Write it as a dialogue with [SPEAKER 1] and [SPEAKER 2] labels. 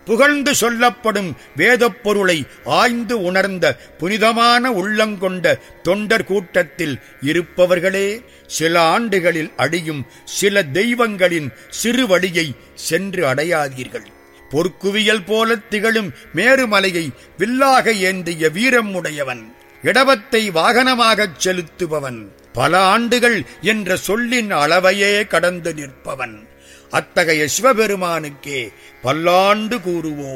[SPEAKER 1] புகழ்ந்து சொல்லப்படும் வேதப் பொருளை ஆய்ந்து உணர்ந்த புனிதமான உள்ளங்கொண்ட தொண்டர் கூட்டத்தில் இருப்பவர்களே சில ஆண்டுகளில் அடியும் சில தெய்வங்களின் சிறு வழியை சென்று அடையாதீர்கள் பொற்குவியல் போல திகழும் மேருமலையை வில்லாக ஏந்திய வீரம் உடையவன் இடவத்தை வாகனமாகச் செலுத்துபவன் பல ஆண்டுகள் என்ற சொல்லின் அளவையே கடந்து நிற்பவன் அத்தகைய சிவபெருமானுக்கே பல்லாண்டு கூறுவோம்